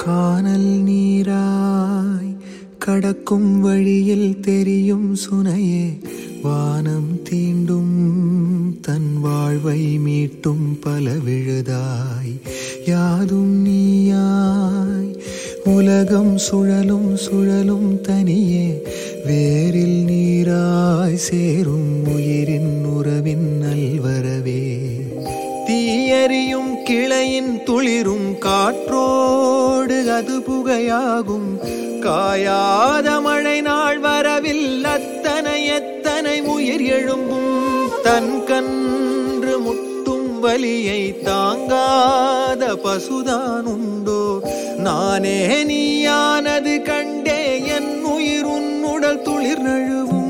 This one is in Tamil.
காணல் நீராய் கடக்கும் வழியில் தெரியும் சுனையே வானம் தீண்டும் தன் வாழ்வை மீட்டும் பல விழுதாய் யாதும் நீயாய் உலகம் சுழலும் சுழலும் தனியே வேரில் நீராய் சேரும் உயிரின் உறவின் நல்வரவே தீயறியும் கிளையின் துளிரும் காற்றோடு அது புகையாகும் காயாத மழை நாள் வரவில் அத்தனை எத்தனை உயிர் எழும்பும் தன் கன்று முட்டும் வலியை தாங்காத பசுதான் உண்டோ நானே நீயானது கண்டே என் உயிர் உன்னுடல் துளிர் நழுவும்